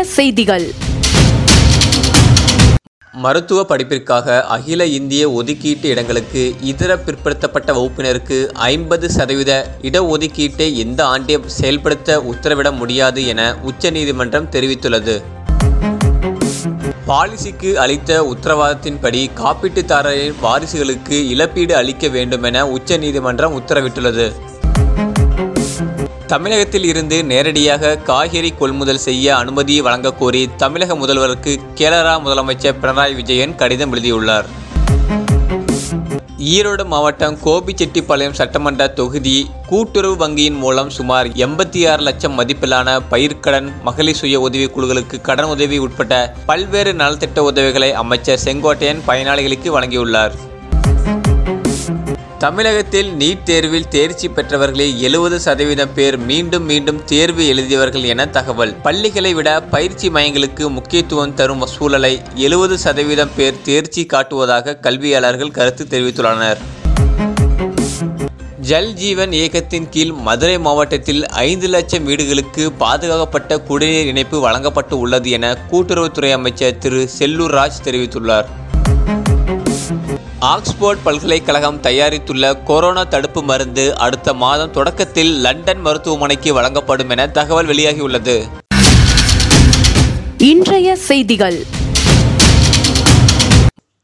செய்திகள் மருத்துவ படிப்பிற்காக அகில இந்திய ஒதுக்கீட்டு இடங்களுக்கு இதர பிற்படுத்தப்பட்ட வகுப்பினருக்கு ஐம்பது சதவீத இடஒதுக்கீட்டை இந்த ஆண்டே செயல்படுத்த உத்தரவிட முடியாது என உச்சநீதிமன்றம் தெரிவித்துள்ளது பாலிசிக்கு அளித்த உத்தரவாதத்தின்படி காப்பீட்டுதாரரின் வாரிசுகளுக்கு இழப்பீடு அளிக்க வேண்டும் என உச்சநீதிமன்றம் உத்தரவிட்டுள்ளது தமிழகத்தில் இருந்து நேரடியாக காய்கறி கொள்முதல் செய்ய அனுமதி வழங்கக் கோரி தமிழக முதல்வருக்கு கேரளா முதலமைச்சர் பினராயி விஜயன் கடிதம் எழுதியுள்ளார் ஈரோடு மாவட்டம் கோபிச்செட்டிப்பாளையம் சட்டமன்ற தொகுதி கூட்டுறவு வங்கியின் மூலம் சுமார் எண்பத்தி ஆறு லட்சம் மதிப்பிலான பயிர்க்கடன் மகளிர் சுய உதவி குழுக்களுக்கு கடன் உதவி உட்பட்ட பல்வேறு நலத்திட்ட உதவிகளை அமைச்சர் செங்கோட்டையன் பயனாளிகளுக்கு வழங்கியுள்ளார் தமிழகத்தில் நீட் தேர்வில் தேர்ச்சி பெற்றவர்களில் எழுபது சதவீதம் பேர் மீண்டும் மீண்டும் தேர்வு எழுதியவர்கள் என தகவல் பள்ளிகளை விட பயிற்சி மையங்களுக்கு முக்கியத்துவம் தரும் சூழலை எழுபது சதவீதம் பேர் தேர்ச்சி காட்டுவதாக கல்வியாளர்கள் கருத்து தெரிவித்துள்ளனர் ஜல் ஜீவன் இயக்கத்தின் கீழ் மதுரை மாவட்டத்தில் ஐந்து லட்சம் வீடுகளுக்கு பாதுகாக்கப்பட்ட குடிநீர் இணைப்பு வழங்கப்பட்டு உள்ளது என கூட்டுறவுத்துறை அமைச்சர் திரு செல்லூர் ராஜ் தெரிவித்துள்ளார் ஆக்ஸ்போர்ட் பல்கலைக்கழகம் தயாரித்துள்ள கொரோனா தடுப்பு மருந்து அடுத்த மாதம் தொடக்கத்தில் லண்டன் மருத்துவமனைக்கு வழங்கப்படும் என தகவல் வெளியாகியுள்ளது இன்றைய செய்திகள்